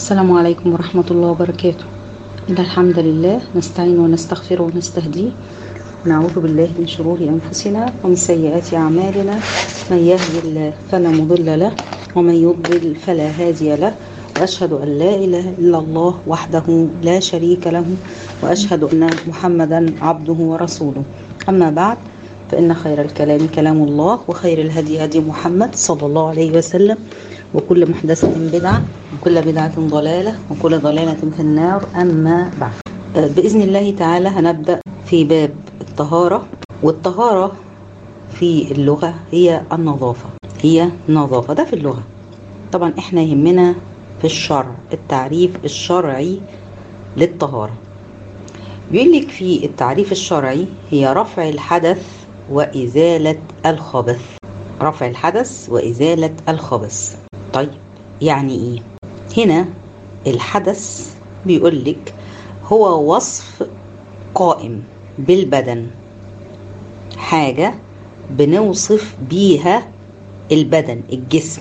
السلام عليكم ورحمة الله وبركاته إن الحمد لله نستعين ونستغفر ونستهديه ونعوذ بالله من شرور أنفسنا ومن سيئات أعمالنا من يهدي الله فلا مضل له ومن يضلل فلا هادي له وأشهد أن لا إله إلا الله وحده لا شريك له وأشهد أن محمدا عبده ورسوله أما بعد فإن خير الكلام كلام الله وخير الهدي هدي محمد صلى الله عليه وسلم وكل محدثة بدعة وكل بدعة ضلالة وكل ضلالة في النار أما بعد بإذن الله تعالى هنبدأ في باب الطهارة والطهارة في اللغة هي النظافة هي نظافة ده في اللغة طبعا احنا يهمنا في الشرع التعريف الشرعي للطهارة بيقول لك في التعريف الشرعي هي رفع الحدث وإزالة الخبث رفع الحدث وإزالة الخبث طيب يعني إيه هنا الحدث بيقول لك هو وصف قائم بالبدن حاجة بنوصف بيها البدن الجسم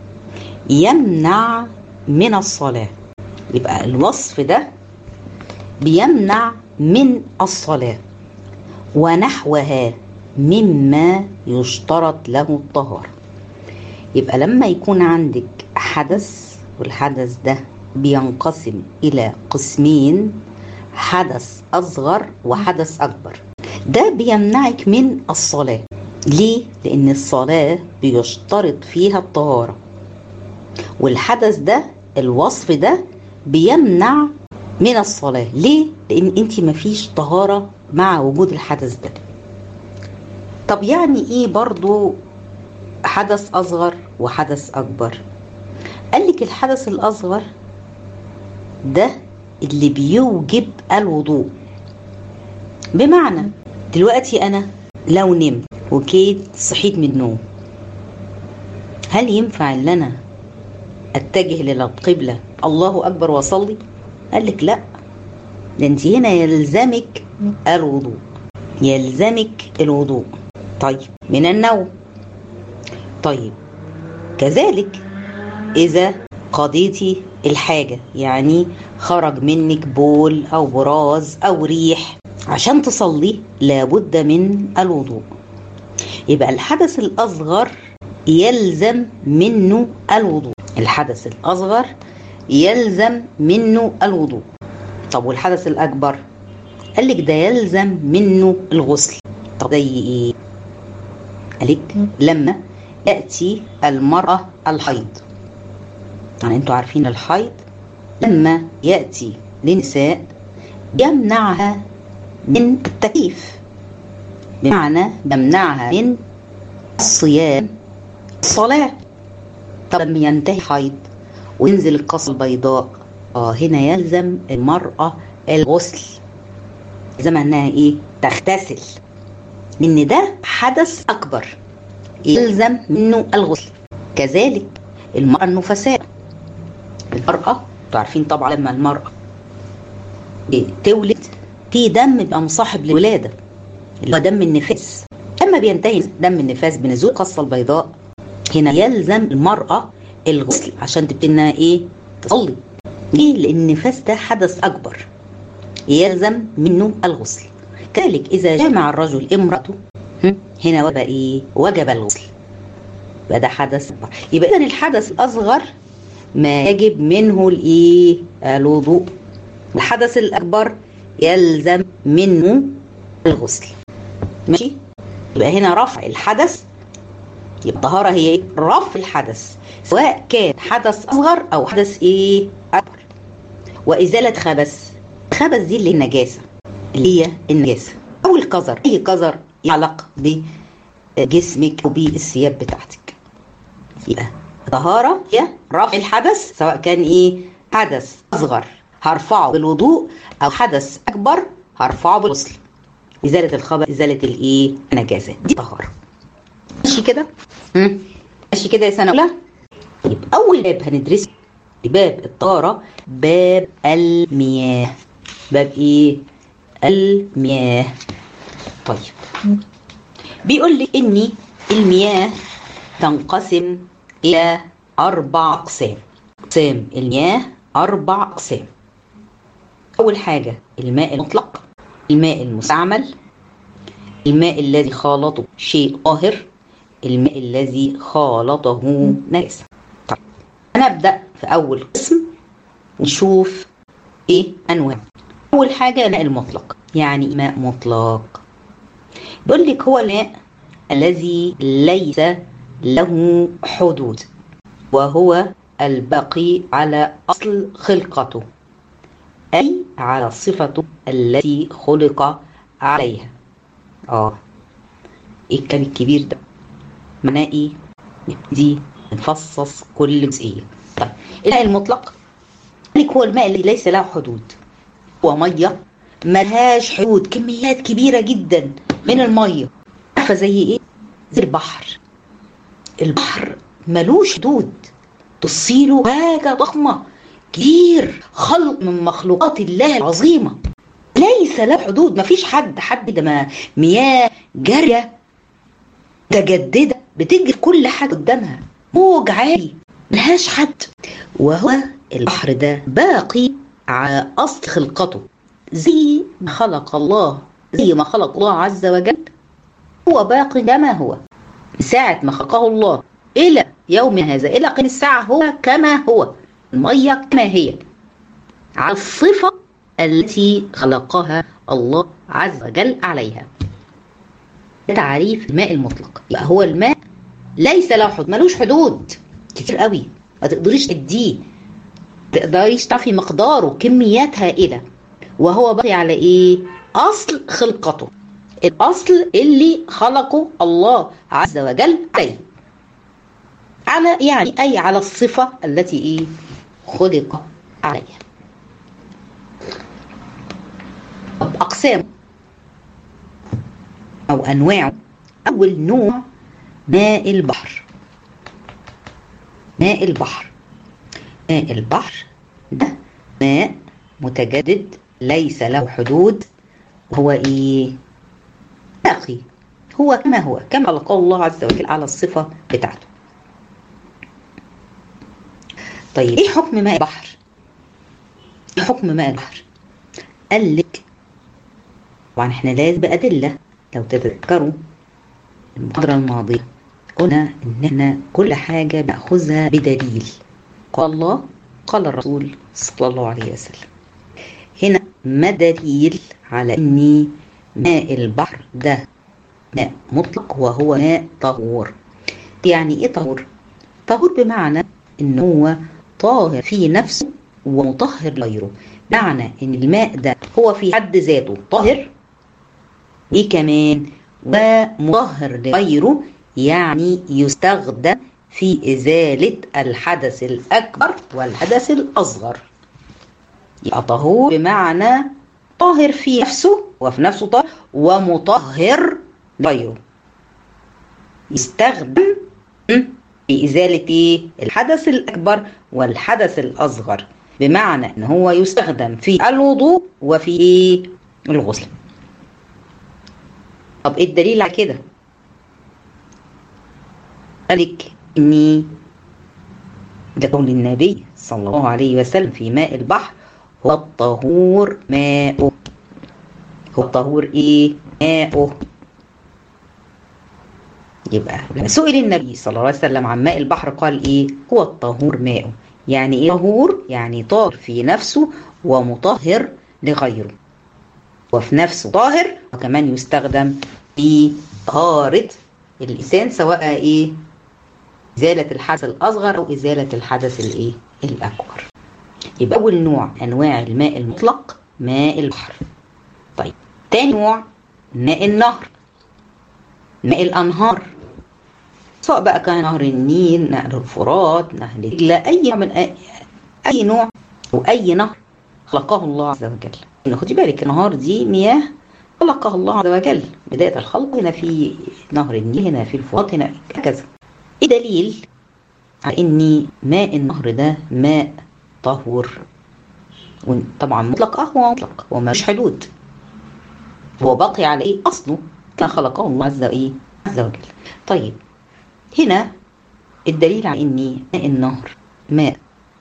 يمنع من الصلاة يبقى الوصف ده بيمنع من الصلاة ونحوها مما يشترط له الطهارة يبقى لما يكون عندك حدث والحدث ده بينقسم إلى قسمين حدث أصغر وحدث أكبر ده بيمنعك من الصلاة ليه؟ لأن الصلاة بيشترط فيها الطهارة والحدث ده الوصف ده بيمنع من الصلاة ليه؟ لأن أنت مفيش طهارة مع وجود الحدث ده طب يعني إيه برضو حدث أصغر وحدث أكبر قال لك الحدث الأصغر ده اللي بيوجب الوضوء بمعنى دلوقتي أنا لو نمت وكيت صحيت من النوم هل ينفع ان انا اتجه للقبلة الله اكبر واصلي قال لك لا ده انت هنا يلزمك الوضوء يلزمك الوضوء طيب من النوم طيب كذلك اذا قضيتي الحاجة يعني خرج منك بول او براز او ريح عشان تصلي لابد من الوضوء يبقى الحدث الأصغر يلزم منه الوضوء الحدث الأصغر يلزم منه الوضوء طب والحدث الأكبر قال لك ده يلزم منه الغسل طب زي إيه قالك لما يأتي المرأة الحيض يعني انتوا عارفين الحيض لما يأتي لنساء يمنعها من التكليف بمعنى يمنعها من الصيام الصلاة طب لما ينتهي حيض وينزل القصة البيضاء اه هنا يلزم المرأة الغسل يلزم انها ايه تغتسل لان ده حدث اكبر يلزم منه الغسل كذلك المرأة النفساء المرأة انتوا عارفين طبعا لما المرأة إيه تولد في دم بيبقى مصاحب للولاده اللي هو دم النفاس لما بينتهي دم النفاس بنزول القصه البيضاء هنا يلزم المراه الغسل عشان تبتدي انها ايه تصلي ليه لان النفاس ده حدث اكبر يلزم منه الغسل كذلك اذا جامع الرجل امراته هنا وجب ايه وجب الغسل يبقى ده حدث اكبر يبقى اذا الحدث الاصغر ما يجب منه الايه الوضوء الحدث الاكبر يلزم منه الغسل ماشي يبقى هنا رفع الحدث يبقى الطهاره هي ايه رفع الحدث سواء كان حدث اصغر او حدث ايه اكبر وازاله خبث خبث دي اللي النجاسه اللي هي النجاسه او القذر اي قذر يعلق بجسمك وبالثياب بتاعتك يبقى الطهاره هي رفع الحدث سواء كان ايه حدث اصغر هرفعه بالوضوء او حدث اكبر هرفعه بالغسل ازاله الخبث ازاله الايه النجاسه دي طهاره ماشي كده ماشي كده يا سنه اولى يبقى اول باب هندرسه باب الطهاره باب المياه باب ايه المياه طيب بيقول لي ان المياه تنقسم الى اربع اقسام اقسام المياه أربع أقسام أول حاجة الماء المطلق الماء المستعمل الماء الذي خالطه شيء طاهر الماء الذي خالطه نجاسة طيب هنبدأ في أول قسم نشوف إيه أنواع أول حاجة الماء المطلق يعني ماء مطلق بيقول لك هو الماء الذي ليس له حدود وهو الباقي على أصل خلقته أي على صفته التي خلق عليها اه ايه الكلام الكبير ده معناه ايه نبتدي نفصص كل جزئيه طيب الماء المطلق لك هو الماء اللي ليس له حدود هو ميه ملهاش حدود كميات كبيره جدا من الميه عارفه زي ايه زي البحر البحر ملوش حدود تصيله حاجه ضخمه كتير خلق من مخلوقات الله العظيمه ليس له حدود مفيش حد حد ده ما مياه جاريه متجدده بتجري كل حاجه قدامها موج عالي ملهاش حد وهو البحر ده باقي على اصل خلقته زي ما خلق الله زي ما خلق الله عز وجل هو باقي كما هو من ساعة ما خلقه الله إلى يوم هذا إلى قيام الساعة هو كما هو المية كما هي على الصفة التي خلقها الله عز وجل عليها ده تعريف الماء المطلق يبقى هو الماء ليس له حدود ملوش حدود كتير قوي ما تقدريش تديه ما تقدريش تعرفي مقداره كميات هائلة وهو باقي على ايه اصل خلقته الاصل اللي خلقه الله عز وجل عليه على يعني اي على الصفة التي ايه خلق عليها طب أقسام أو أنواع أول نوع ماء البحر ماء البحر ماء البحر ده ماء متجدد ليس له حدود هو إيه؟ باقي هو كما هو كما خلقه الله عز وجل على الصفة بتاعته طيب ايه حكم ماء البحر؟ ايه حكم ماء البحر؟ قال لك طبعا احنا لازم بأدلة لو تتذكروا المحاضرة الماضية قلنا ان احنا كل حاجة نأخذها بدليل قال الله قال الرسول صلى الله عليه وسلم هنا ما دليل على ان ماء البحر ده ماء مطلق وهو ماء طهور يعني ايه طهور طهور بمعنى ان هو طاهر في نفسه ومطهر غيره معنى ان الماء ده هو في حد ذاته طاهر ايه كمان ومطهر لغيره يعني يستخدم في إزالة الحدث الأكبر والحدث الأصغر يبقى طهور بمعنى طاهر في نفسه وفي نفسه طاهر ومطهر لغيره يستخدم في إزالة إيه؟ الحدث الأكبر والحدث الأصغر بمعنى إن هو يستخدم في الوضوء وفي إيه؟ الغسل طب إيه الدليل على كده؟ قالك إني لقول النبي صلى الله عليه وسلم في ماء البحر هو الطهور ماؤه هو الطهور إيه؟ ماؤه يبقى لما سئل النبي صلى الله عليه وسلم عن ماء البحر قال ايه هو الطهور ماؤه يعني ايه طهور يعني طاهر في نفسه ومطهر لغيره وفي نفسه طاهر وكمان يستخدم في طهارة الإنسان سواء ايه إزالة الحدث الأصغر أو إزالة الحدث الايه الأكبر يبقى أول نوع أنواع الماء المطلق ماء البحر طيب تاني نوع ماء النهر ماء الأنهار سواء بقى كان نهر النيل نهر الفرات نهر دجلة أي نوع من أي, أي نوع أو أي نهر خلقه الله عز وجل إن خدي بالك النهار دي مياه خلقها الله عز وجل بداية الخلق هنا في نهر النيل هنا في الفرات هنا هكذا إيه دليل على إن ماء النهر ده ماء طهور طبعا مطلق اه هو مطلق هو مش حدود هو باقي على ايه اصله كان خلقه الله عز وجل عز وجل طيب هنا الدليل على ان ماء النهر ماء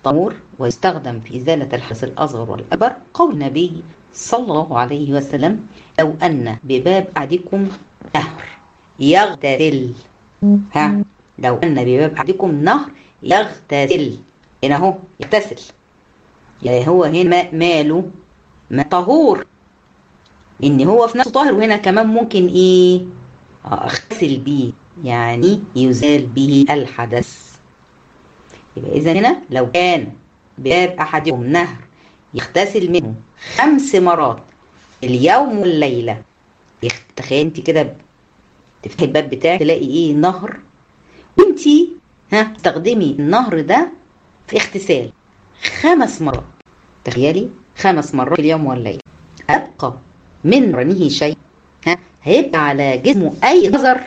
طهور ويستخدم في إزالة الحدث الأصغر والأكبر قول النبي صلى الله عليه وسلم لو أن بباب أحدكم نهر يغتسل ها لو أن بباب أحدكم نهر يغتسل هنا أهو يغتسل يعني هو هنا ماله ما طهور ان هو في نفسه طاهر وهنا كمان ممكن ايه اغتسل بيه يعني يزال به الحدث يبقى اذا هنا لو كان باب احدكم نهر يغتسل منه خمس مرات اليوم والليله تخيل انت كده تفتحي الباب بتاعك تلاقي ايه نهر وانت ها تستخدمي النهر ده في اغتسال خمس مرات تخيلي خمس مرات في اليوم والليله ابقى من رنه شيء ها هيبقى على جسمه اي نظر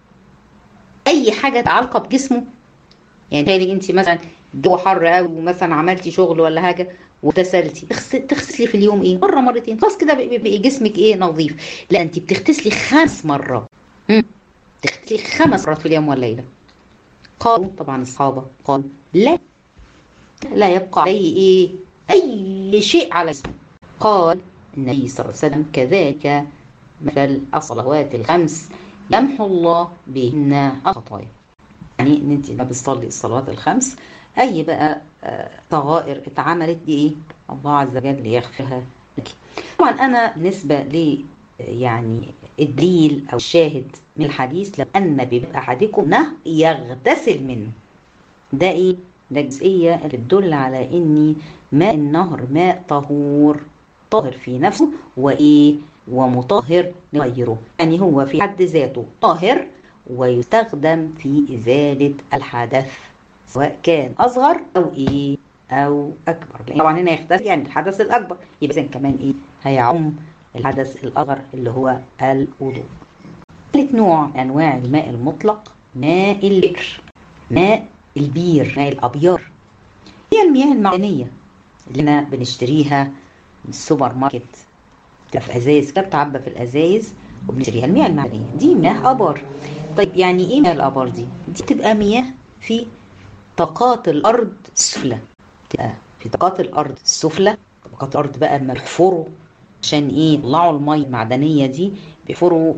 اي حاجه متعلقه بجسمه يعني تخيلي انت مثلا جو حر قوي ومثلا عملتي شغل ولا حاجه واغتسلتي تغسلي في اليوم ايه مره مرتين خلاص كده بيبقى جسمك ايه نظيف لا انت بتغتسلي خمس مرات تغتسلي خمس مرات في اليوم والليله قالوا طبعا الصحابه قالوا لا لا يبقى عليه ايه اي شيء على اسمه قال النبي صلى الله عليه وسلم كذلك مثل الصلوات الخمس يمحو الله بهن الخطايا يعني ان انت ما بتصلي الصلوات الخمس اي بقى صغائر اتعملت دي ايه الله عز وجل يغفرها لك طبعا انا بالنسبه ل يعني الدليل او الشاهد من الحديث لو ان بباب احدكم نهر يغتسل منه ده ايه ده جزئيه اللي بتدل على ان ماء النهر ماء طهور طاهر في نفسه وايه ومطهر لغيره يعني هو في حد ذاته طاهر ويستخدم في ازاله الحدث سواء كان اصغر او ايه او اكبر لان طبعا هنا يختلف يعني الحدث الاكبر يبقى اذا كمان ايه هيعم الحدث الاصغر اللي هو الوضوء ثالث نوع من انواع الماء المطلق ماء البئر ماء البير ماء الابيار هي المياه المعدنيه اللي احنا بنشتريها من السوبر ماركت بتبقى في ازايز كده بتعبى في الازايز وبنشتريها المياه المعدنيه دي مياه ابار طيب يعني ايه مياه الابار دي دي بتبقى مياه في طاقات الارض السفلى تبقى في طاقات الارض السفلى طاقات الارض بقى اما بيحفروا عشان ايه يطلعوا الميه المعدنيه دي بيحفروا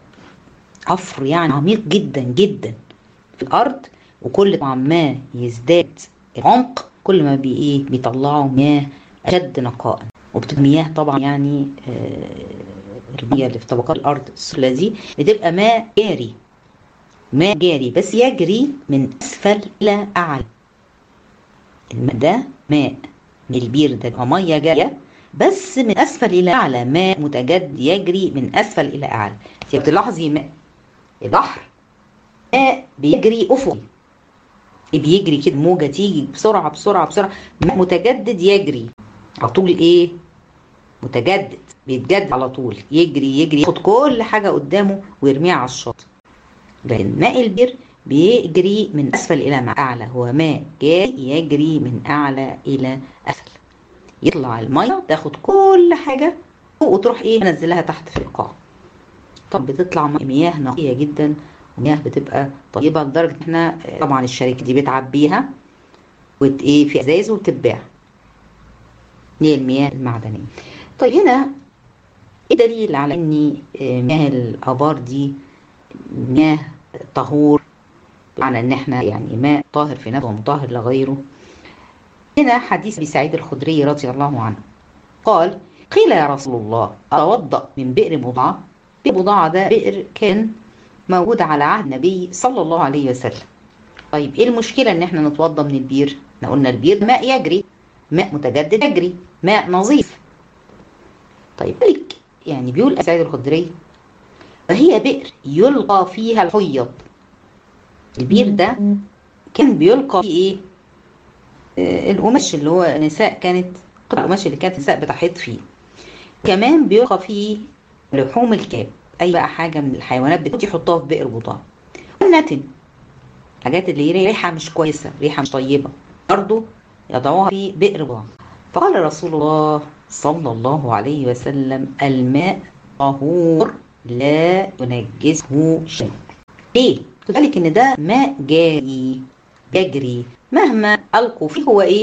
حفر يعني عميق جدا جدا في الارض وكل طبعا ما يزداد العمق كل ما بي ايه بيطلعوا مياه اشد نقاء وبتبقى مياه طبعا يعني آه المياه اللي في طبقات الارض السفلى دي بتبقى ماء جاري ماء جاري بس يجري من اسفل الى اعلى الماء ده ماء من البير ده بيبقى ميه جاريه بس من اسفل الى اعلى ماء متجدد يجري من اسفل الى اعلى انت بتلاحظي ماء البحر ماء بيجري افقي بيجري كده موجه تيجي بسرعه بسرعه بسرعه ماء متجدد يجري على طول ايه متجدد بيتجدد على طول يجري يجري ياخد كل حاجه قدامه ويرميها على الشاطئ لان ماء البير بيجري من اسفل الى اعلى هو ماء جاري يجري من اعلى الى اسفل يطلع الميه تاخد كل حاجه فوق وتروح ايه منزلها تحت في القاع طب بتطلع مياه نقيه جدا ومياه بتبقى طيبه لدرجه ان احنا طبعا الشركه دي بتعبيها وت ايه في ازايز وتتباع هي المياه المعدنيه طيب هنا ايه دليل على ان مياه الابار دي مياه طهور معنى ان احنا يعني ماء طاهر في نفسه ومطهر لغيره هنا حديث ابي سعيد الخدري رضي الله عنه قال قيل يا رسول الله اتوضا من بئر بضعه بئر بضعه ده بئر كان موجود على عهد النبي صلى الله عليه وسلم طيب ايه المشكله ان احنا نتوضا من البير احنا قلنا البير ماء يجري ماء متجدد يجري ماء نظيف طيب يعني بيقول ابي سعيد الخدري وهي بئر يلقى فيها الحيض البير ده كان بيلقى فيه ايه آه القماش اللي هو النساء كانت قطع القماش اللي كانت النساء بتحيض فيه كمان بيلقى فيه لحوم الكلاب اي بقى حاجه من الحيوانات بتيجي يحطوها في بئر بضاعه والنتن حاجات اللي هي ريحه مش كويسه ريحه مش طيبه برضه يضعوها في بئر بضاعه فقال رسول الله صلى الله عليه وسلم الماء طهور لا ينجسه شيء ليه خد بالك ان ده ماء جاري بيجري مهما القوا فيه هو ايه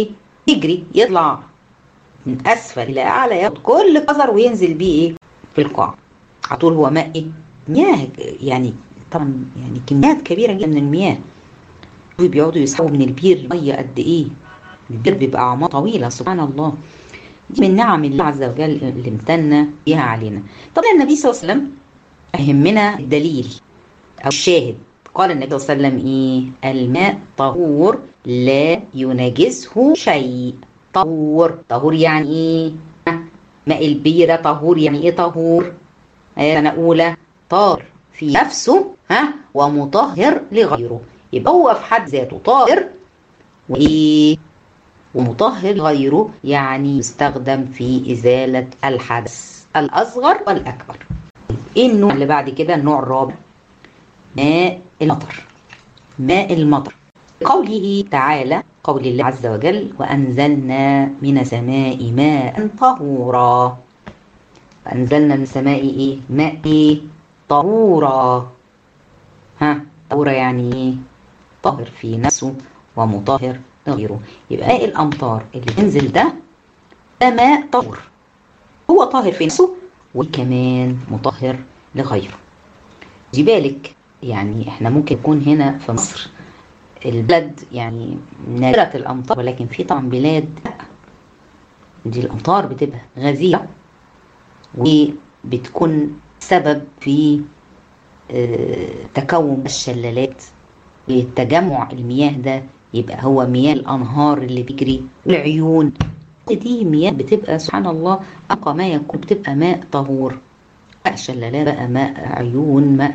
يجري يطلع من اسفل الى اعلى ياخد كل قذر وينزل بيه ايه في القاع على طول هو ماء ايه مياه يعني طبعا يعني كميات كبيره جدا من المياه بيقعدوا يسحبوا من البير ميه قد ايه البير بيبقى اعماق طويله سبحان الله دي من نعم الله عز وجل اللي امتن بها علينا طبعا النبي صلى الله عليه وسلم يهمنا الدليل او الشاهد قال النبي صلى الله عليه وسلم ايه الماء طهور لا ينجسه شيء طهور طهور يعني ايه ماء البيرة طهور يعني ايه طهور آية سنة أولى طاهر في نفسه ها ومطهر لغيره يبقى هو في حد ذاته طاهر وايه ومطهر غيره يعني يستخدم في إزالة الحدث الأصغر والأكبر ايه النوع اللي بعد كده النوع الرابع ماء المطر ماء المطر قوله تعالى قول الله عز وجل وأنزلنا من السماء ماء طهورا وأنزلنا من السماء إيه ماء إيه طهورا ها طهورا يعني إيه طاهر في نفسه ومطهر لغيره يبقى ماء الأمطار اللي تنزل ده ده ماء طهور هو طاهر في نفسه وكمان مطهر لغيره دي بالك يعني احنا ممكن يكون هنا في مصر البلد يعني نادرة الأمطار ولكن في طبعا بلاد لا دي الأمطار بتبقى غزيرة وبتكون سبب في تكون الشلالات وتجمع المياه ده يبقى هو مياه الأنهار اللي بيجري والعيون دي مياه بتبقى سبحان الله أقى ما يكون بتبقى ماء طهور بقى شلالات بقى ماء عيون ماء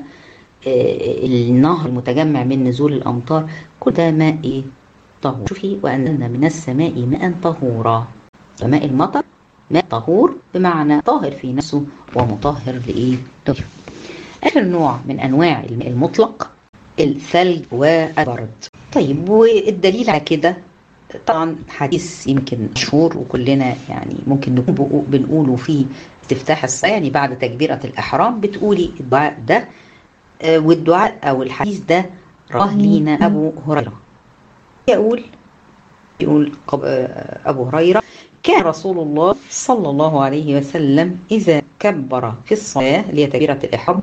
النهر المتجمع من نزول الأمطار كل ده ماء إيه؟ طهور شوفي وأنزلنا من السماء ماء طهورا فماء المطر ماء طهور بمعنى طاهر في نفسه ومطهر لإيه؟ لغيره آخر نوع من أنواع الماء المطلق الثلج والبرد طيب والدليل على كده طبعا حديث يمكن مشهور وكلنا يعني ممكن نكون بنقوله في استفتاح الصلاة يعني بعد تكبيرة الإحرام بتقولي الدعاء ده والدعاء او الحديث ده راه لينا ابو هريره يقول يقول ابو هريره كان رسول الله صلى الله عليه وسلم اذا كبر في الصلاه اللي هي تكبيره الاحرام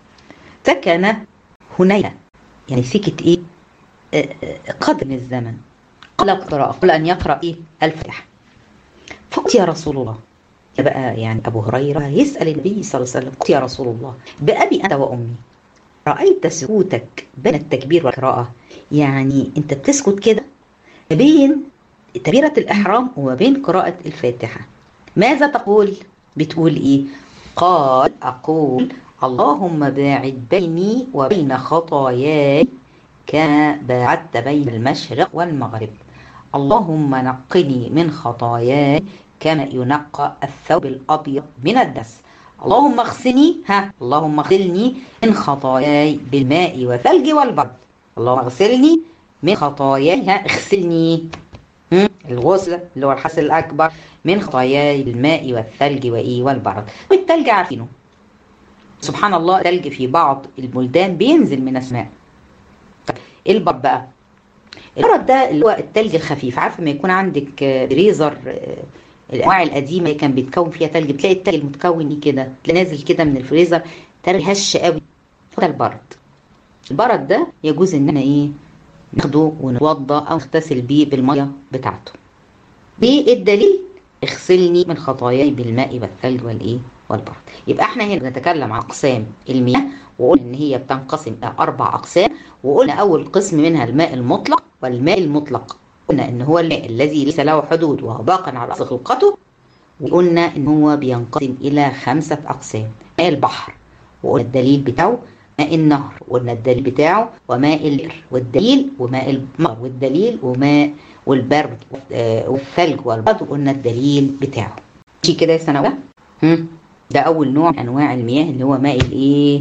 سكن هنيا يعني سكت ايه قدر من الزمن قبل القراءة قبل أن يقرأ إيه الفاتحة فقلت يا رسول الله بقى يعني أبو هريرة يسأل النبي صلى الله عليه وسلم قلت يا رسول الله بأبي أنت وأمي رأيت سكوتك بين التكبير والقراءة يعني أنت بتسكت كده بين تكبيرة الإحرام وما بين قراءة الفاتحة ماذا تقول؟ بتقول إيه؟ قال أقول اللهم باعد بيني وبين خطاياي كما باعدت بين المشرق والمغرب اللهم نقني من خطاياي كما ينقى الثوب الأبيض من الدس اللهم اغسلني ها اللهم اغسلني من خطاياي بالماء والثلج والبرد اللهم اغسلني من خطاياي ها اغسلني الغسل اللي هو الحس الأكبر من خطاياي بالماء والثلج وإيه والبرد والثلج عارفينه سبحان الله الثلج في بعض البلدان بينزل من السماء طيب البرد بقى البرد ده اللي هو الثلج الخفيف عارفه ما يكون عندك ريزر الانواع القديمه اللي كان بيتكون فيها ثلج بتلاقي الثلج المتكون كده تلاقي نازل كده من الفريزر تلاقي هش قوي ده البرد البرد ده يجوز ان احنا ايه ناخده ونتوضا او نغتسل بيه بالميه بتاعته بالدليل اغسلني من خطاياي بالماء والثلج والايه والبرد يبقى احنا هنا بنتكلم عن اقسام المياه وقلنا ان هي بتنقسم الى اربع اقسام وقلنا اول قسم منها الماء المطلق والماء المطلق قلنا ان هو الماء الذي ليس له حدود وهو باق على اصل خلقته وقلنا ان هو بينقسم الى خمسه اقسام ماء البحر وقلنا الدليل بتاعه ماء النهر وقلنا الدليل بتاعه وماء البئر والدليل وماء المطر والدليل وماء والبرد والثلج والبرد وقلنا الدليل بتاعه شي كده يا سنة ده اول نوع من انواع المياه اللي هو ماء الايه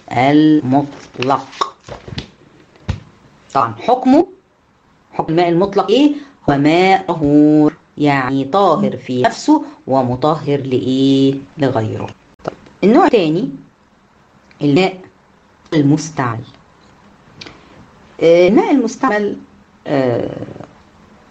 المطلق طبعا حكمه حكم الماء المطلق ايه هو ماء طهور يعني طاهر في نفسه ومطهر لايه لغيره طب النوع الثاني الماء المستعمل الماء المستعمل آه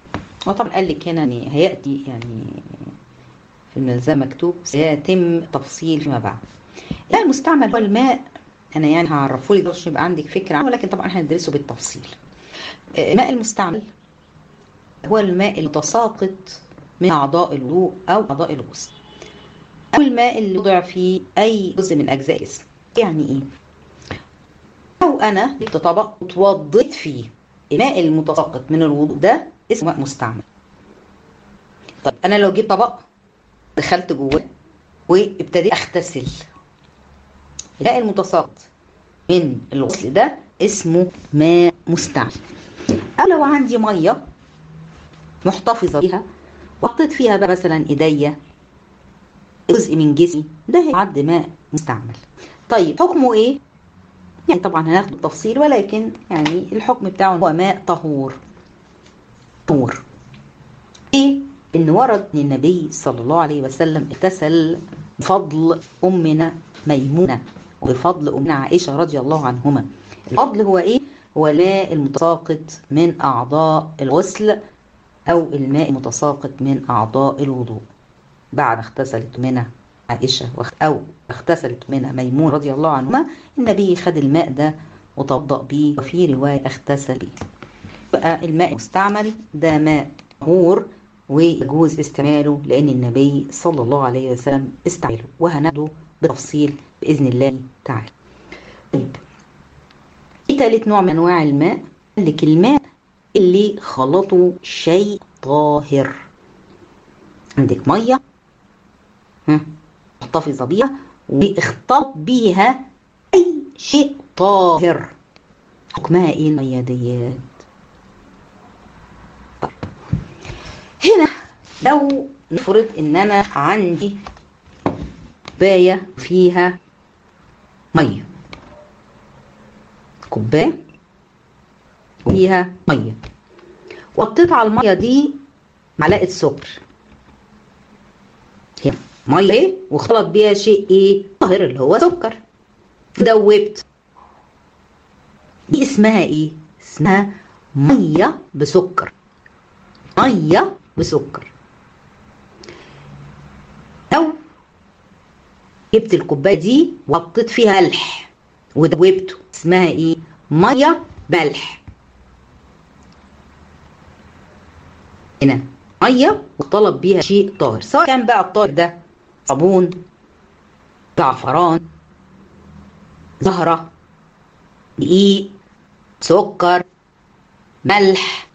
وطبعا قال لك هنا يعني هياتي يعني في الملزمه مكتوب سيتم تفصيل فيما بعد الماء المستعمل هو الماء انا يعني هعرفه لك عشان يبقى عندك فكره عنه ولكن طبعا هندرسه بالتفصيل الماء المستعمل هو الماء المتساقط من اعضاء الوضوء او اعضاء الغسل او الماء اللي وضع فيه اي جزء من اجزاء الجسم يعني ايه لو انا جبت طبق وتوضيت فيه الماء المتساقط من الوضوء ده اسمه ماء مستعمل طب انا لو جبت طبق دخلت جواه وابتديت اغتسل الماء المتساقط من الغسل ده اسمه ماء مستعمل او لو عندي ميه محتفظه بيها وحطيت فيها بقى مثلا ايديا جزء من جسمي ده هيعد ماء مستعمل طيب حكمه ايه يعني طبعا هناخد بالتفصيل ولكن يعني الحكم بتاعه هو ماء طهور طهور ايه ان ورد ان النبي صلى الله عليه وسلم اغتسل بفضل امنا ميمونه وبفضل امنا عائشه رضي الله عنهما الفضل هو ايه هو الماء المتساقط من اعضاء الغسل او الماء المتساقط من اعضاء الوضوء بعد اغتسلت منها عائشه او اغتسلت منها ميمون رضي الله عنهما النبي خد الماء ده وتوضأ بيه وفي روايه اغتسل بيه بقى الماء المستعمل ده ماء طهور ويجوز استعماله لان النبي صلى الله عليه وسلم استعمله وهناخده بالتفصيل باذن الله تعالى. طيب في ثالث نوع من انواع الماء قال لك الماء اللي خلطه شيء طاهر عندك ميه محتفظه بيها واختلط بيها اي شيء طاهر حكمها ايه الميه ديت هنا لو نفرض ان انا عندي كوبايه فيها ميه كوبايه فيها ميه وحطيت على الميه دي معلقه سكر هنا ميه ايه واختلط بيها شيء ايه طاهر اللي هو سكر دوبت دي اسمها ايه اسمها ميه بسكر ميه بسكر او جبت الكوبايه دي وحطيت فيها ملح ودوبته اسمها ايه ميه ملح هنا ميه وطلب بيها شيء طاهر سواء كان بقى الطاهر ده صابون زعفران زهره دقيق سكر ملح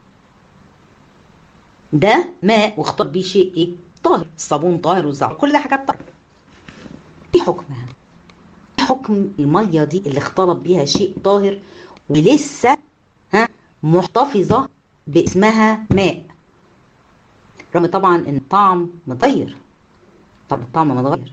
ده ماء واختلط بيه شيء ايه طاهر الصابون طاهر والزعفران كل ده حاجات طاهره ايه حكمها حكم الميه دي اللي اختلط بيها شيء طاهر ولسه ها محتفظه باسمها ماء رغم طبعا ان الطعم متغير طب الطعم متغير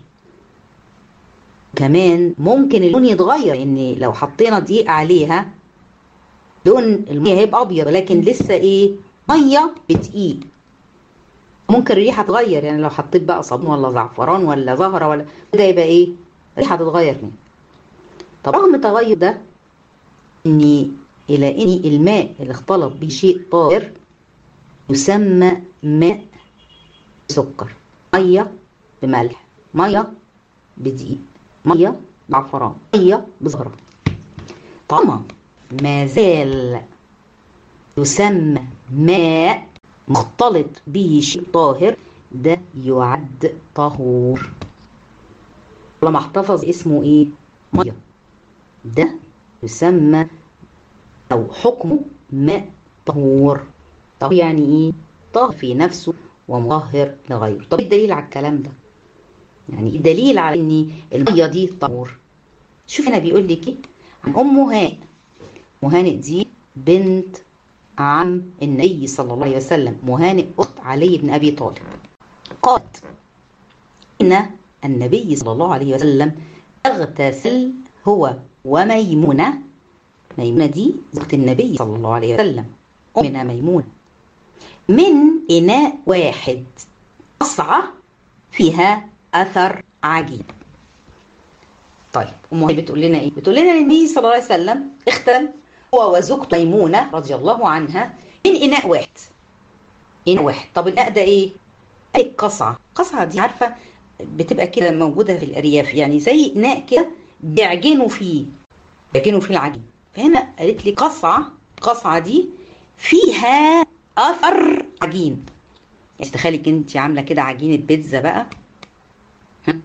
كمان ممكن اللون يتغير ان لو حطينا دقيق عليها لون الميه هيبقى ابيض ولكن لسه ايه ميه بدقيق ممكن الريحه تتغير يعني لو حطيت بقى صابون ولا زعفران ولا زهره ولا كده يبقى ايه الريحه تتغير منه طب رغم التغير ده اني الى ان الماء اللي اختلط بيه شيء طاهر يسمى ماء سكر ميه بملح ميه بدقيق ميه بعفران ميه بزهره طالما ما زال يسمى ماء مختلط به شيء طاهر ده يعد طهور لما احتفظ اسمه ايه ميه ده يسمى او حكمه ماء طهور طب يعني ايه طاهر في نفسه ومطهر لغيره طب الدليل على الكلام ده يعني الدليل على ان الميه دي طهور شوف هنا بيقول لك ايه عن ام هاء مهانئ دي بنت عم النبي صلى الله عليه وسلم مهانئ اخت علي بن ابي طالب قالت ان النبي صلى الله عليه وسلم اغتسل هو وميمونه ميمونه دي زوجة النبي صلى الله عليه وسلم امنا ميمونه من اناء واحد قصعه فيها اثر عجيب طيب ام هي بتقول لنا ايه بتقول لنا النبي صلى الله عليه وسلم اختل هو وزوجته ميمونه رضي الله عنها من اناء واحد إناء واحد طب الإناء ده إيه؟ القصعة القصعة دي عارفة بتبقى كده موجودة في الأرياف يعني زي إناء كده بيعجنوا فيه بيعجنوا فيه العجين فهنا قالت لي قصعة القصعة دي فيها أثر عجين يعني تخيلي انت عاملة كده عجينة بيتزا بقى ها؟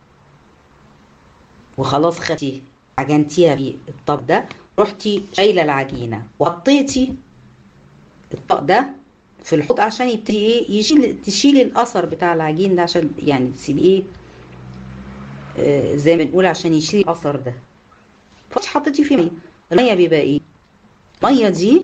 وخلاص خدتي عجنتيها في الطب ده رحتي شايله العجينه وحطيتي الطبق ده في الحوض عشان يبتدي ايه يشيل تشيلي الاثر بتاع العجين ده عشان يعني تسيبيه ايه آه زي ما بنقول عشان يشيل الاثر ده فانت حطيتي فيه ميه الميه بيبقى ايه الميه دي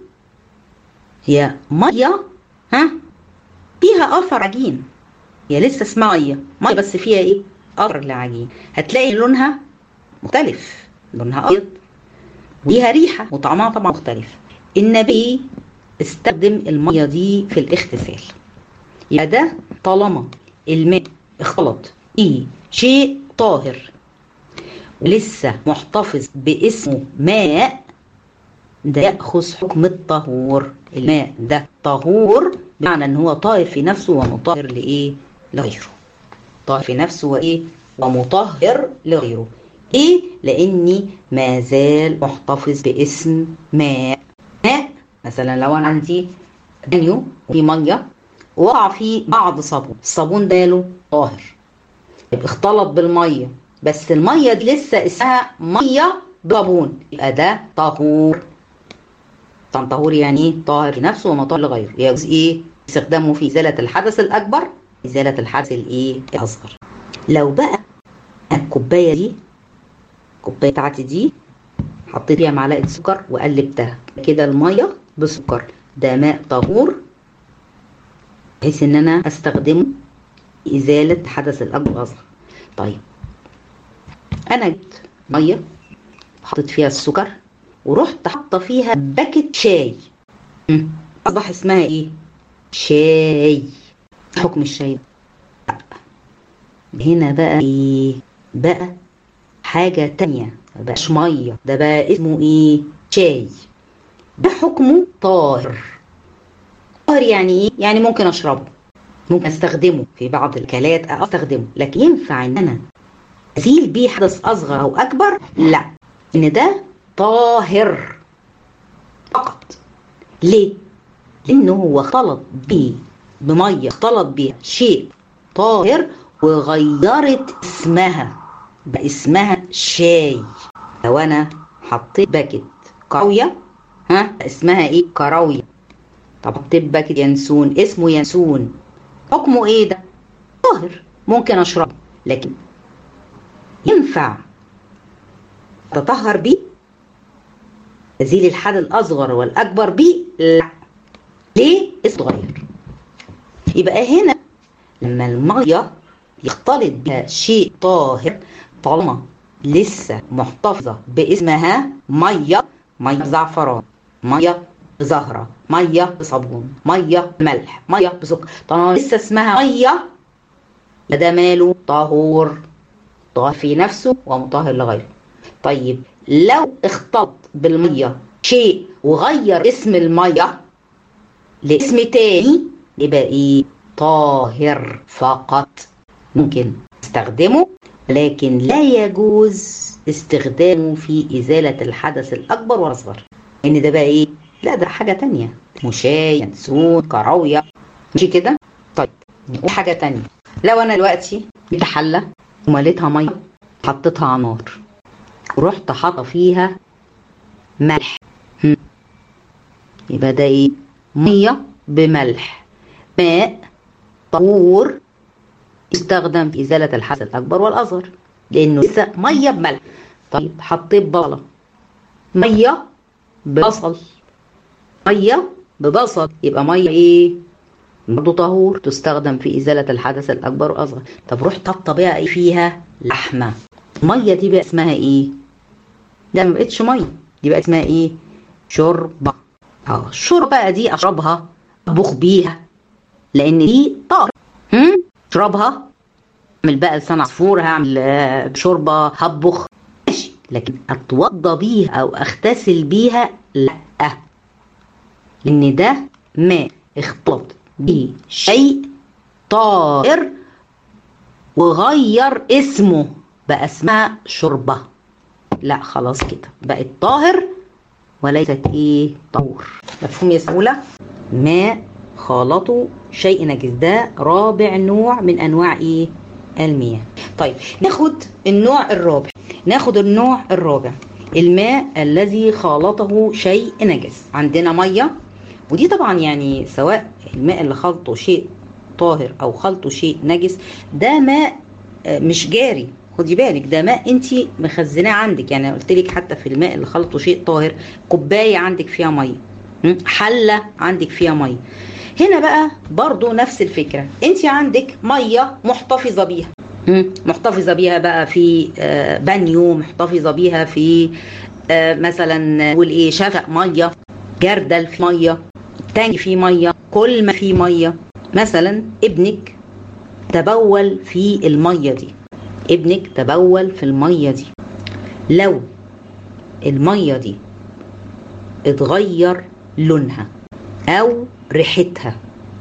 هي ميه ها فيها اثر عجين هي لسه اسمها ميه ميه بس فيها ايه اثر العجين هتلاقي لونها مختلف لونها ابيض وليها ريحه وطعمها طبعا مختلف النبي استخدم الميه دي في الاغتسال يبقى ده طالما الماء اختلط به شيء طاهر ولسه محتفظ باسمه ماء ده ياخذ حكم الطهور الماء ده طهور بمعنى ان هو طاهر في نفسه ومطهر لايه لغيره طاهر في نفسه وايه ومطهر لغيره ايه لاني ما زال محتفظ باسم ماء ماء مثلا لو انا عندي بانيو وفي ميه وقع فيه بعض صابون الصابون ده له طاهر اختلط بالميه بس الميه دي لسه اسمها ميه بصابون يبقى ده طهور طبعا طهور يعني ايه طاهر لنفسه ومطهر لغيره يجوز ايه استخدامه في ازاله الحدث الاكبر ازاله الحدث الايه الاصغر لو بقى الكوبايه دي الكوبايه بتاعتي دي حطيت فيها معلقه سكر وقلبتها كده الميه بسكر ده ماء طهور بحيث ان انا استخدمه ازاله حدث الاكبر والاصغر طيب انا جبت ميه حطيت فيها السكر ورحت حاطه فيها باكت شاي اصبح اسمها ايه شاي حكم الشاي لا هنا بقى ايه بقى حاجة تانية مبقاش مية ده بقى اسمه ايه شاي ده حكمه طاهر طاهر يعني ايه يعني ممكن اشربه ممكن استخدمه في بعض الاكلات استخدمه لكن ينفع ان انا ازيل بيه حدث اصغر او اكبر لا ان ده طاهر فقط ليه لانه هو اختلط بيه بميه اختلط بيها شيء طاهر وغيرت اسمها بقى اسمها شاي لو انا حطيت باكت كراويه ها اسمها ايه كراويه طب حطيت باكت ينسون اسمه ينسون حكمه ايه ده طاهر ممكن اشربه لكن ينفع تطهر بيه ازيل الحد الاصغر والاكبر بيه لا ليه اتغير يبقى هنا لما الميه يختلط بها شيء طاهر طالما لسه محتفظة باسمها مية مية زعفران مية زهرة مية بصابون مية ملح مية بسكر طالما لسه اسمها مية ده ماله طهور طاهر في نفسه ومطهر لغيره طيب لو اختلط بالمية شيء وغير اسم المية لاسم تاني يبقى ايه طاهر فقط ممكن استخدمه لكن لا يجوز استخدامه في إزالة الحدث الأكبر والأصغر إن ده بقى إيه؟ لا ده حاجة تانية مشاي ينسون كراوية ماشي كده؟ طيب نقول حاجة تانية لو أنا دلوقتي جبت حلة ومليتها مية حطيتها على نار ورحت حاطة فيها ملح هم. يبقى ده إيه؟ مية بملح ماء طهور يستخدم في إزالة الحدث الأكبر والأصغر لأنه لسه مية بملح طيب حطيت بصلة مية ببصل مية ببصل يبقى مية إيه؟ برضه طهور تستخدم في إزالة الحدث الأكبر والأصغر طب رحت حاطة بقى إيه فيها؟ لحمة المية دي بقى اسمها إيه؟ ده ما بقتش مية دي بقى اسمها إيه؟ شوربة اه الشوربة بقى دي أشربها أطبخ بيها لأن دي طار هم؟ اشربها اعمل بقى لسان عصفور هعمل شوربه هطبخ ماشي لكن اتوضى بيها او اغتسل بيها لا لان ده ماء اختلط بشيء طاهر وغير اسمه بقى اسمها شوربة لا خلاص كده بقت طاهر وليست ايه طهور مفهوم يا سهولة ماء خالطوا شيء نجس ده رابع نوع من انواع ايه المياه طيب ناخد النوع الرابع ناخد النوع الرابع الماء الذي خالطه شيء نجس عندنا ميه ودي طبعا يعني سواء الماء اللي خلطه شيء طاهر او خلطه شيء نجس ده ماء مش جاري خدي بالك ده ماء انت مخزناه عندك يعني قلت لك حتى في الماء اللي خلطه شيء طاهر كوبايه عندك فيها ميه حله عندك فيها ميه هنا بقى برضو نفس الفكره انت عندك ميه محتفظه بيها محتفظه بيها بقى في بانيو محتفظه بيها في مثلا نقول ايه شفق ميه جردل في ميه تاني فيه ميه كل ما فيه ميه مثلا ابنك تبول في الميه دي ابنك تبول في الميه دي لو الميه دي اتغير لونها او ريحتها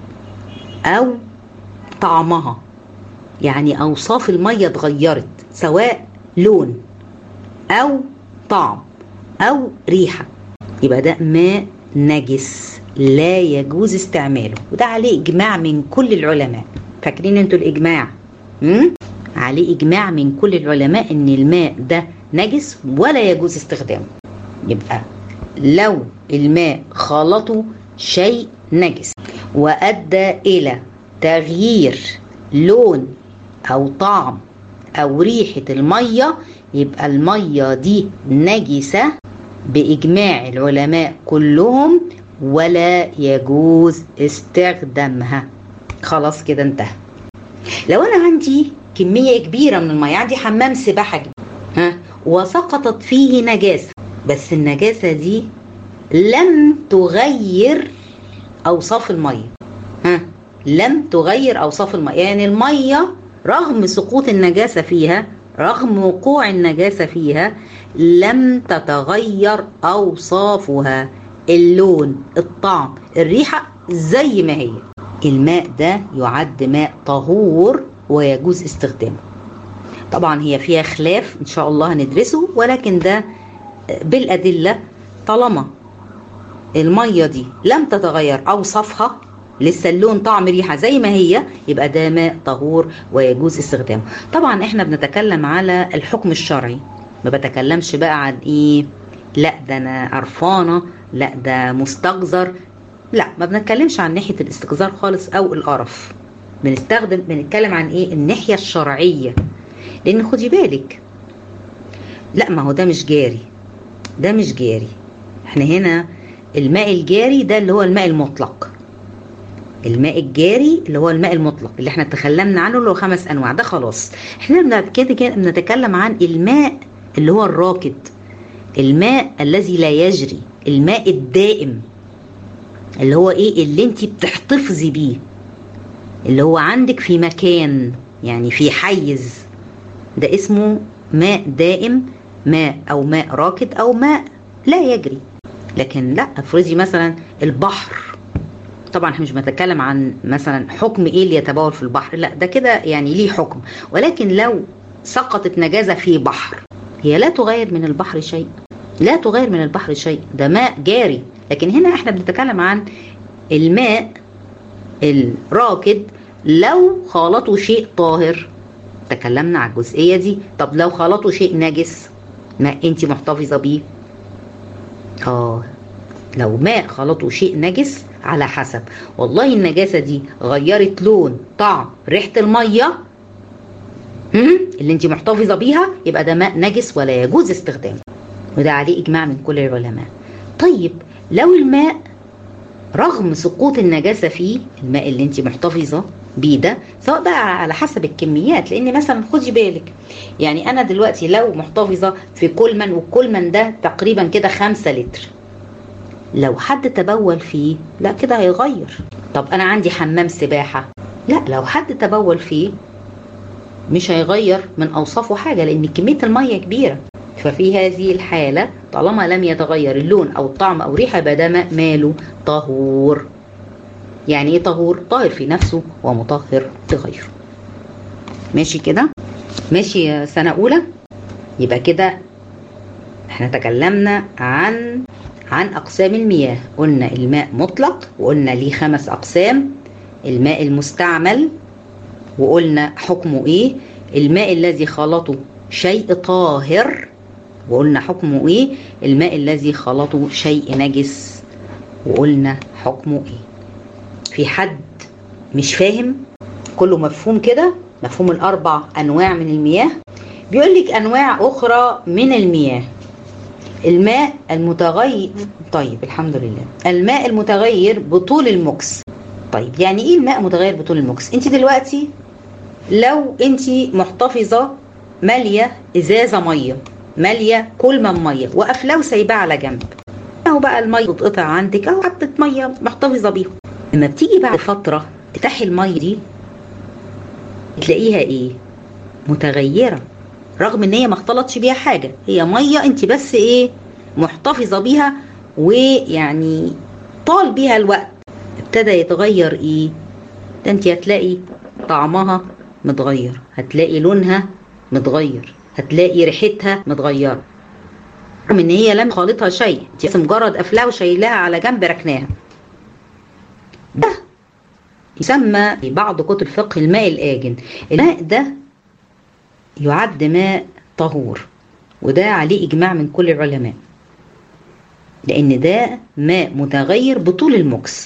او طعمها يعني اوصاف الميه اتغيرت سواء لون او طعم او ريحه يبقى ده ماء نجس لا يجوز استعماله وده عليه اجماع من كل العلماء فاكرين انتوا الاجماع امم عليه اجماع من كل العلماء ان الماء ده نجس ولا يجوز استخدامه يبقى لو الماء خلطه شيء نجس وادى الى تغيير لون او طعم او ريحه الميه يبقى الميه دي نجسه باجماع العلماء كلهم ولا يجوز استخدامها خلاص كده انتهى لو انا عندي كميه كبيره من الميه عندي حمام سباحه كبير. ها وسقطت فيه نجاسه بس النجاسه دي لم تغير اوصاف الميه ها لم تغير اوصاف الميه يعني الميه رغم سقوط النجاسه فيها رغم وقوع النجاسه فيها لم تتغير اوصافها اللون الطعم الريحه زي ما هي الماء ده يعد ماء طهور ويجوز استخدامه طبعا هي فيها خلاف ان شاء الله هندرسه ولكن ده بالادله طالما الميه دي لم تتغير اوصافها لسه اللون طعم ريحه زي ما هي يبقى ده ماء طهور ويجوز استخدامه طبعا احنا بنتكلم على الحكم الشرعي ما بتكلمش بقى عن ايه لا ده انا قرفانه لا ده مستقذر لا ما بنتكلمش عن ناحيه الاستقذار خالص او القرف بنستخدم بنتكلم عن ايه الناحيه الشرعيه لان خدي بالك لا ما هو ده مش جاري ده مش جاري احنا هنا الماء الجاري ده اللي هو الماء المطلق الماء الجاري اللي هو الماء المطلق اللي احنا تكلمنا عنه اللي هو خمس انواع ده خلاص احنا كده كده بنتكلم عن الماء اللي هو الراكد الماء الذي لا يجري الماء الدائم اللي هو ايه اللي انت بتحتفظي بيه اللي هو عندك في مكان يعني في حيز ده اسمه ماء دائم ماء او ماء راكد او ماء لا يجري لكن لا افرضي مثلا البحر طبعا احنا مش بنتكلم عن مثلا حكم ايه اللي يتبول في البحر لا ده كده يعني ليه حكم ولكن لو سقطت نجاسه في بحر هي لا تغير من البحر شيء لا تغير من البحر شيء ده ماء جاري لكن هنا احنا بنتكلم عن الماء الراكد لو خالطوا شيء طاهر تكلمنا على الجزئيه دي طب لو خالطوا شيء نجس ما انت محتفظه بيه اه لو ماء خلطوا شيء نجس على حسب والله النجاسه دي غيرت لون طعم ريحه الميه اللي انت محتفظه بيها يبقى ده ماء نجس ولا يجوز استخدامه وده عليه اجماع من كل العلماء طيب لو الماء رغم سقوط النجاسه فيه الماء اللي انت محتفظه بيه ده سواء بقى على حسب الكميات لان مثلا خدي بالك يعني انا دلوقتي لو محتفظه في كولمن والكولمن ده تقريبا كده خمسة لتر لو حد تبول فيه لا كده هيغير طب انا عندي حمام سباحه لا لو حد تبول فيه مش هيغير من اوصافه حاجه لان كميه الميه كبيره ففي هذه الحالة طالما لم يتغير اللون أو الطعم أو ريحة يبقى ده ماء ماله طهور يعني ايه طهور طاهر في نفسه ومطهر لغيره ماشي كده ماشي يا سنة أولى يبقى كده احنا تكلمنا عن عن أقسام المياه قلنا الماء مطلق وقلنا ليه خمس أقسام الماء المستعمل وقلنا حكمه ايه الماء الذي خلطه شيء طاهر وقلنا حكمه ايه الماء الذي خلطه شيء نجس وقلنا حكمه ايه في حد مش فاهم كله مفهوم كده مفهوم الاربع انواع من المياه بيقول لك انواع اخرى من المياه الماء المتغير طيب الحمد لله الماء المتغير بطول المكس طيب يعني ايه الماء متغير بطول المكس انت دلوقتي لو انت محتفظه ماليه ازازه ميه ماليه كل من ميه وقافلاه وسايباه على جنب اهو بقى الميه تتقطع عندك اهو حبه ميه محتفظه بيهم لما بتيجي بعد فتره تفتحي الميه دي تلاقيها ايه متغيره رغم ان هي ما اختلطش بيها حاجه هي ميه انت بس ايه محتفظه بيها ويعني طال بيها الوقت ابتدى يتغير ايه ده انت هتلاقي طعمها متغير هتلاقي لونها متغير هتلاقي ريحتها متغيره رغم ان هي لم خالطها شيء انت بس مجرد قافلاها وشايلاها على جنب ركناها ده يسمى في بعض كتب الفقه الماء الآجن الماء ده يعد ماء طهور وده عليه إجماع من كل العلماء لأن ده ماء متغير بطول المكس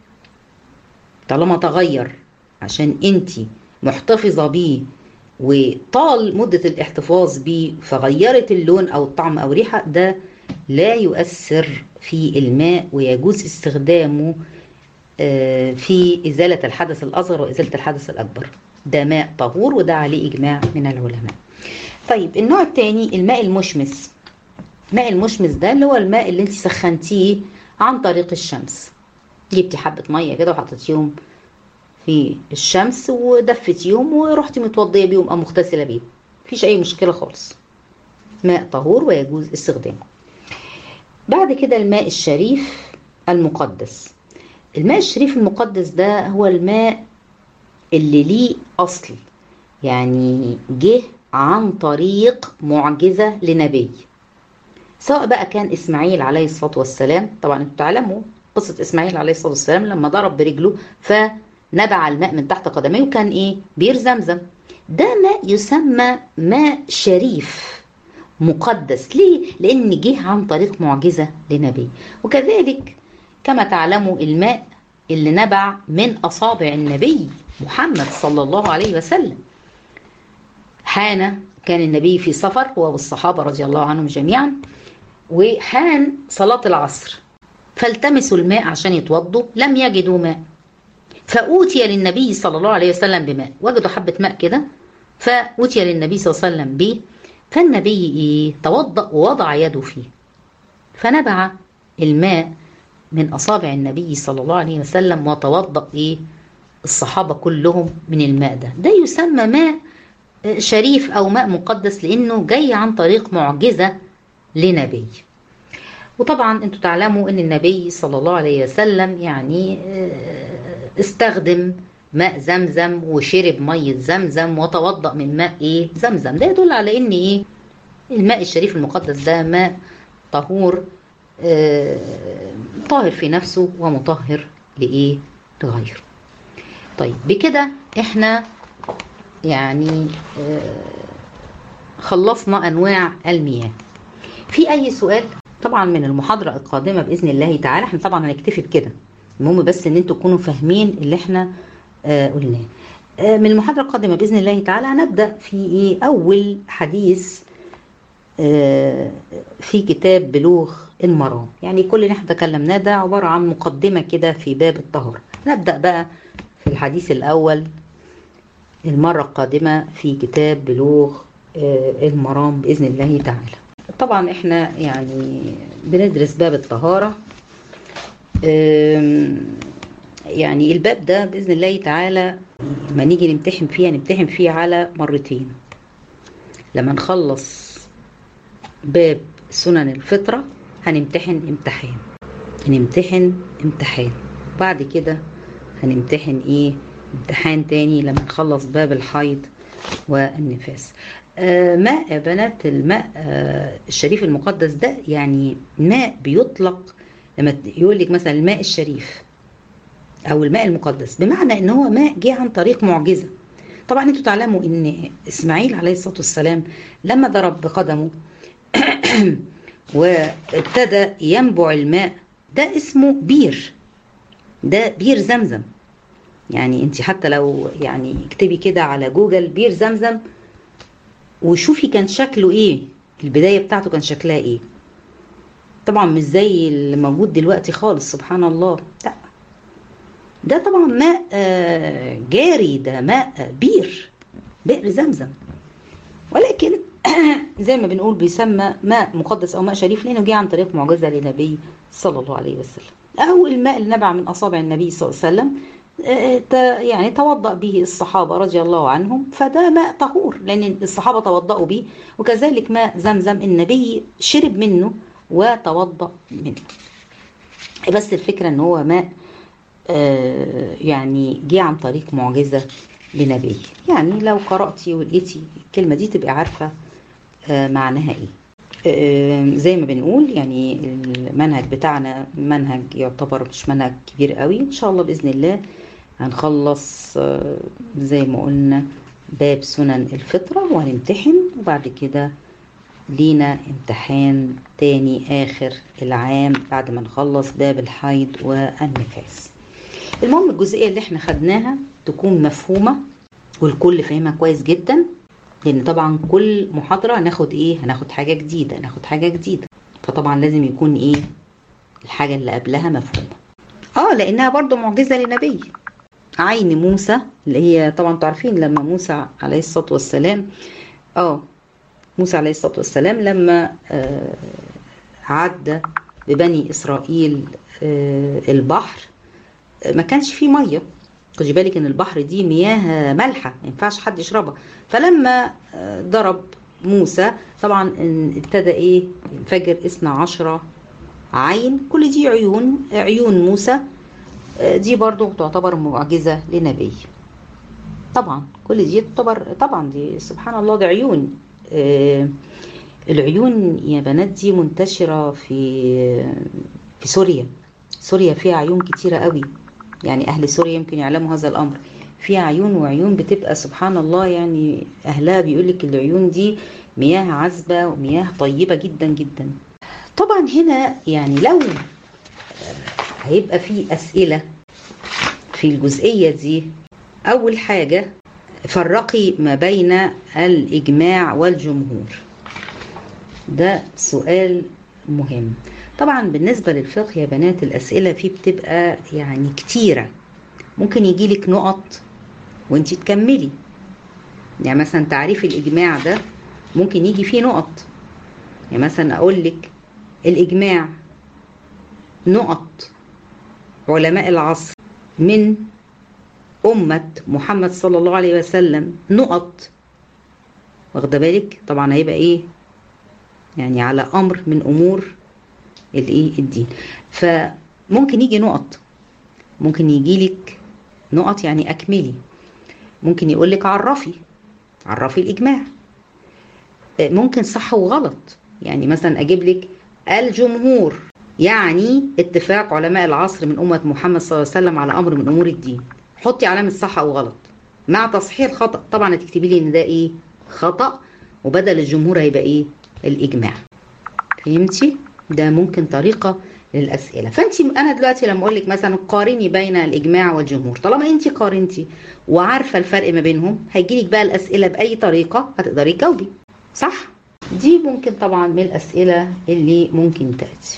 طالما تغير عشان انت محتفظة بيه وطال مدة الاحتفاظ بيه فغيرت اللون أو الطعم أو ريحة ده لا يؤثر في الماء ويجوز استخدامه في إزالة الحدث الأصغر وإزالة الحدث الأكبر ده ماء طهور وده عليه إجماع من العلماء طيب النوع الثاني الماء المشمس الماء المشمس ده اللي هو الماء اللي انت سخنتيه عن طريق الشمس جبتي حبة مية كده وحطيتيهم في الشمس ودفتيهم ورحتي متوضية بيهم أو مغتسلة بيهم مفيش أي مشكلة خالص ماء طهور ويجوز استخدامه بعد كده الماء الشريف المقدس الماء الشريف المقدس ده هو الماء اللي ليه أصل يعني جه عن طريق معجزة لنبي سواء بقى كان إسماعيل عليه الصلاة والسلام طبعا انتوا تعلموا قصة إسماعيل عليه الصلاة والسلام لما ضرب برجله فنبع الماء من تحت قدميه وكان إيه بير زمزم ده ماء يسمى ماء شريف مقدس ليه؟ لأن جه عن طريق معجزة لنبي وكذلك كما تعلموا الماء اللي نبع من أصابع النبي محمد صلى الله عليه وسلم حان كان النبي في سفر هو والصحابة رضي الله عنهم جميعا وحان صلاة العصر فالتمسوا الماء عشان يتوضوا لم يجدوا ماء فأوتي للنبي صلى الله عليه وسلم بماء وجدوا حبة ماء كده فأوتي للنبي صلى الله عليه وسلم به فالنبي إيه توضأ ووضع يده فيه فنبع الماء من أصابع النبي صلى الله عليه وسلم وتوضأ إيه الصحابة كلهم من الماء ده ده يسمى ماء شريف أو ماء مقدس لأنه جاي عن طريق معجزة لنبي وطبعا انتوا تعلموا ان النبي صلى الله عليه وسلم يعني استخدم ماء زمزم وشرب مية زمزم وتوضأ من ماء ايه زمزم ده يدل على ان ايه الماء الشريف المقدس ده ماء طهور آه طاهر في نفسه ومطهر لايه لغيره طيب بكده احنا يعني آه خلصنا انواع المياه في اي سؤال طبعا من المحاضرة القادمة بإذن الله تعالى احنا طبعا هنكتفي بكده المهم بس ان انتوا تكونوا فاهمين اللي احنا آه قلناه آه من المحاضرة القادمة بإذن الله تعالى هنبدأ في ايه أول حديث آه في كتاب بلوغ المرام يعني كل اللي احنا تكلمناه ده عبارة عن مقدمة كده في باب الطهارة نبدأ بقى في الحديث الأول المرة القادمة في كتاب بلوغ المرام بإذن الله تعالى طبعا احنا يعني بندرس باب الطهارة يعني الباب ده بإذن الله تعالى لما نيجي نمتحن فيه نمتحن فيه على مرتين لما نخلص باب سنن الفطرة هنمتحن امتحان هنمتحن امتحان بعد كده هنمتحن ايه امتحان تاني لما نخلص باب الحيض والنفاس آه ماء بنات الماء آه الشريف المقدس ده يعني ماء بيطلق لما يقول لك مثلا الماء الشريف او الماء المقدس بمعنى ان هو ماء جه عن طريق معجزه طبعا انتوا تعلموا ان اسماعيل عليه الصلاه والسلام لما ضرب بقدمه وابتدى ينبع الماء ده اسمه بير ده بير زمزم يعني انت حتى لو يعني اكتبي كده على جوجل بير زمزم وشوفي كان شكله ايه البدايه بتاعته كان شكلها ايه طبعا مش زي اللي موجود دلوقتي خالص سبحان الله لا ده طبعا ماء جاري ده ماء بير بئر زمزم ولكن زي ما بنقول بيسمى ماء مقدس او ماء شريف لانه جه عن طريق معجزه للنبي صلى الله عليه وسلم او الماء اللي نبع من اصابع النبي صلى الله عليه وسلم يعني توضأ به الصحابة رضي الله عنهم فده ماء طهور لأن الصحابة توضأوا به وكذلك ماء زمزم النبي شرب منه وتوضأ منه بس الفكرة ان هو ماء يعني جه عن طريق معجزة لنبي يعني لو قرأتي ولقيتي الكلمة دي تبقى عارفة معناها ايه زي ما بنقول يعني المنهج بتاعنا منهج يعتبر مش منهج كبير قوي ان شاء الله باذن الله هنخلص زي ما قلنا باب سنن الفطرة وهنمتحن وبعد كده لينا امتحان تاني آخر العام بعد ما نخلص باب الحيض والنفاس المهم الجزئية اللي احنا خدناها تكون مفهومة والكل فاهمها كويس جدا لان طبعا كل محاضرة هناخد ايه هناخد حاجة جديدة هناخد حاجة جديدة فطبعا لازم يكون ايه الحاجة اللي قبلها مفهومة اه لانها برضو معجزة لنبي عين موسى اللي هي طبعا تعرفين لما موسى عليه الصلاة والسلام اه موسى عليه الصلاة والسلام لما آه عدى ببني إسرائيل آه البحر آه ما كانش فيه مية خدي بالك ان البحر دي مياه مالحة ما ينفعش حد يشربها فلما ضرب موسى طبعا ابتدى ايه ينفجر اثنا عشرة عين كل دي عيون عيون موسى دي برضو تعتبر معجزة لنبي طبعا كل دي تعتبر طبعا دي سبحان الله ده عيون آه العيون يا بنات دي منتشرة في في سوريا سوريا فيها عيون كتيرة قوي يعني أهل سوريا يمكن يعلموا هذا الأمر فيها عيون وعيون بتبقى سبحان الله يعني أهلها بيقولك العيون دي مياه عذبة ومياه طيبة جدا جدا طبعا هنا يعني لو هيبقى في أسئلة في الجزئية دي أول حاجة فرقي ما بين الإجماع والجمهور ده سؤال مهم طبعا بالنسبة للفقه يا بنات الأسئلة فيه بتبقى يعني كتيرة ممكن يجيلك نقط وانت تكملي يعني مثلا تعريف الإجماع ده ممكن يجي فيه نقط يعني مثلا أقول لك الإجماع نقط علماء العصر من أمة محمد صلى الله عليه وسلم نقط واخده بالك طبعا هيبقى ايه يعني على امر من امور الايه الدين فممكن يجي نقط ممكن يجي لك نقط يعني اكملي ممكن يقول لك عرفي عرفي الاجماع ممكن صح وغلط يعني مثلا اجيب لك الجمهور يعني اتفاق علماء العصر من امه محمد صلى الله عليه وسلم على امر من امور الدين حطي علامه صح او غلط مع تصحيح الخطا طبعا هتكتبي لي ان ده ايه خطا وبدل الجمهور هيبقى ايه الاجماع فهمتي ده ممكن طريقه للاسئله فانت انا دلوقتي لما اقول لك مثلا قارني بين الاجماع والجمهور طالما انت قارنتي وعارفه الفرق ما بينهم هيجيلك بقى الاسئله باي طريقه هتقدري تجاوبي صح دي ممكن طبعا من الاسئله اللي ممكن تاتي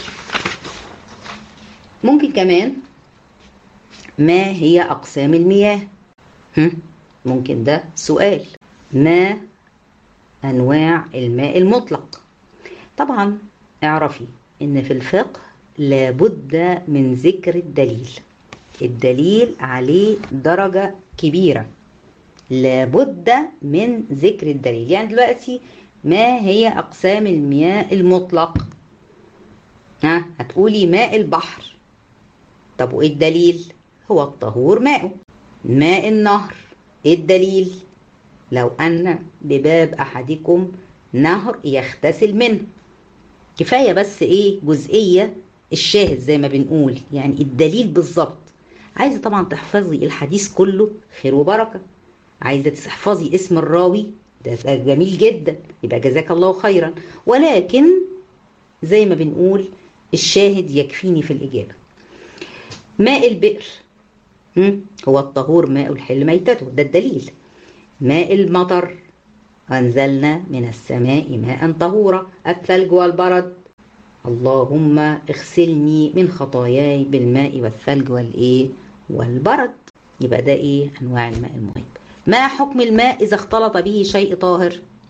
ممكن كمان ما هي اقسام المياه هم؟ ممكن ده سؤال ما انواع الماء المطلق طبعا اعرفي ان في الفقه لابد من ذكر الدليل الدليل عليه درجة كبيرة لابد من ذكر الدليل يعني دلوقتي ما هي أقسام المياه المطلق ها هتقولي ماء البحر طب وإيه الدليل هو الطهور ماءه ماء النهر ايه الدليل لو ان بباب احدكم نهر يغتسل منه كفايه بس ايه جزئيه الشاهد زي ما بنقول يعني الدليل بالظبط عايزه طبعا تحفظي الحديث كله خير وبركه عايزه تحفظي اسم الراوي ده جميل جدا يبقى جزاك الله خيرا ولكن زي ما بنقول الشاهد يكفيني في الإجابة ماء البئر هو الطهور ماء الحل ميتته ده الدليل ماء المطر أنزلنا من السماء ماء طهورا الثلج والبرد اللهم اغسلني من خطاياي بالماء والثلج والايه والبرد يبقى ده ايه انواع الماء المهم ما حكم الماء اذا اختلط به شيء طاهر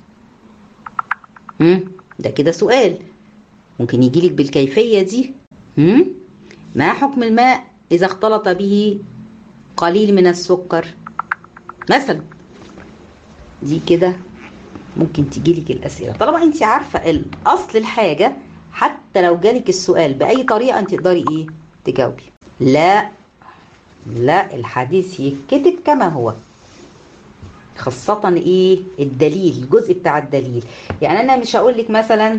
ده كده سؤال ممكن يجيلك بالكيفية دي هم؟ ما حكم الماء إذا اختلط به قليل من السكر مثلا دي كده ممكن تجيلك الأسئلة طالما أنت عارفة الأصل الحاجة حتى لو جالك السؤال بأي طريقة أنت تقدري إيه تجاوبي لا لا الحديث يتكتب كما هو خاصة إيه الدليل الجزء بتاع الدليل يعني أنا مش هقول لك مثلا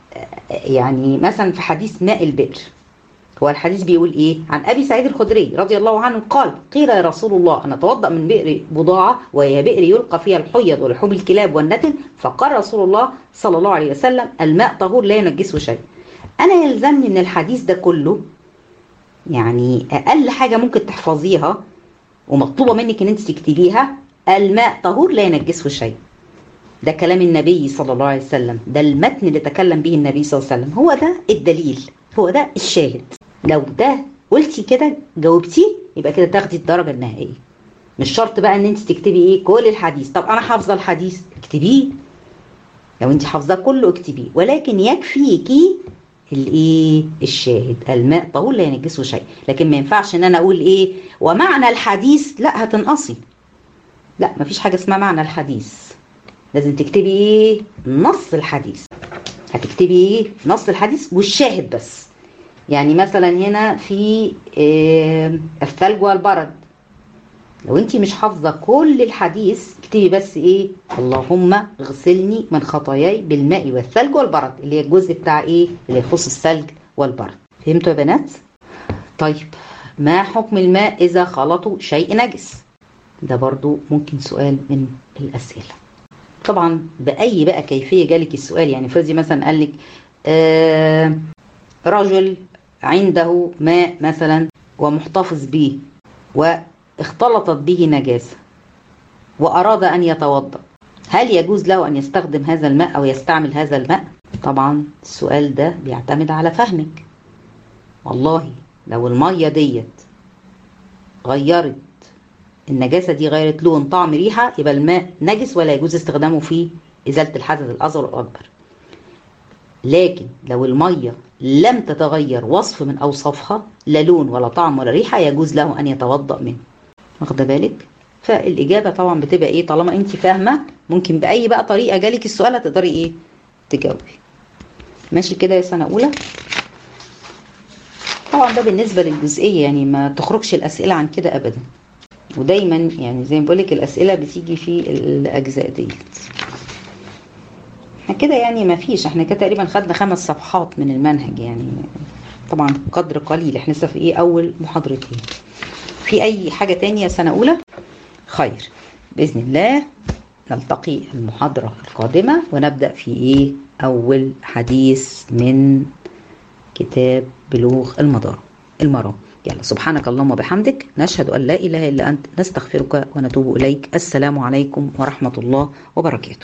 يعني مثلا في حديث ماء البئر هو الحديث بيقول ايه عن ابي سعيد الخدري رضي الله عنه قال قيل يا رسول الله انا اتوضا من بئر بضاعه وهي بئر يلقى فيها الحيض ولحوم الكلاب والنتن فقال رسول الله صلى الله عليه وسلم الماء طهور لا ينجسه شيء انا يلزمني من الحديث ده كله يعني اقل حاجه ممكن تحفظيها ومطلوبه منك ان انت تكتبيها الماء طهور لا ينجسه شيء ده كلام النبي صلى الله عليه وسلم ده المتن اللي تكلم به النبي صلى الله عليه وسلم هو ده الدليل هو ده الشاهد لو ده قلتي كده جاوبتيه يبقى كده تاخدي الدرجه النهائيه مش شرط بقى ان انت تكتبي ايه كل الحديث طب انا حافظه الحديث اكتبيه لو انت حافظاه كله اكتبيه ولكن يكفيكي الايه الشاهد الماء طهور لا ينجسه شيء لكن ما ينفعش ان انا اقول ايه ومعنى الحديث لا هتنقصي لا مفيش حاجه اسمها معنى الحديث لازم تكتبي ايه نص الحديث هتكتبي ايه نص الحديث والشاهد بس يعني مثلا هنا في إيه الثلج والبرد لو انت مش حافظه كل الحديث اكتبي بس ايه اللهم اغسلني من خطاياي بالماء والثلج والبرد اللي هي الجزء بتاع ايه اللي يخص الثلج والبرد فهمتوا يا بنات طيب ما حكم الماء اذا خلطوا شيء نجس ده برضو ممكن سؤال من الاسئله طبعا باي بقى كيفيه جالك السؤال يعني فرضي مثلا قال لك آه رجل عنده ماء مثلا ومحتفظ به واختلطت به نجاسه واراد ان يتوضا هل يجوز له ان يستخدم هذا الماء او يستعمل هذا الماء طبعا السؤال ده بيعتمد على فهمك والله لو الميه ديت غيرت النجاسة دي غيرت لون طعم ريحة يبقى الماء نجس ولا يجوز استخدامه في إزالة الحدث الأصغر والأكبر لكن لو المية لم تتغير وصف من أوصافها لا لون ولا طعم ولا ريحة يجوز له أن يتوضأ منه واخده بالك فالإجابة طبعا بتبقى إيه طالما أنت فاهمة ممكن بأي بقى طريقة جالك السؤال هتقدري إيه تجاوبي ماشي كده يا سنة أولى طبعا ده بالنسبة للجزئية يعني ما تخرجش الأسئلة عن كده أبدا ودايما يعني زي ما بقول لك الاسئله بتيجي في الاجزاء ديت احنا كده يعني ما فيش احنا كده تقريبا خدنا خمس صفحات من المنهج يعني طبعا قدر قليل احنا لسه في ايه اول محاضرتين في اي حاجه تانية سنه اولى خير باذن الله نلتقي المحاضره القادمه ونبدا في ايه اول حديث من كتاب بلوغ المدار المرام يلا سبحانك اللهم وبحمدك نشهد أن لا إله إلا أنت نستغفرك ونتوب إليك السلام عليكم ورحمة الله وبركاته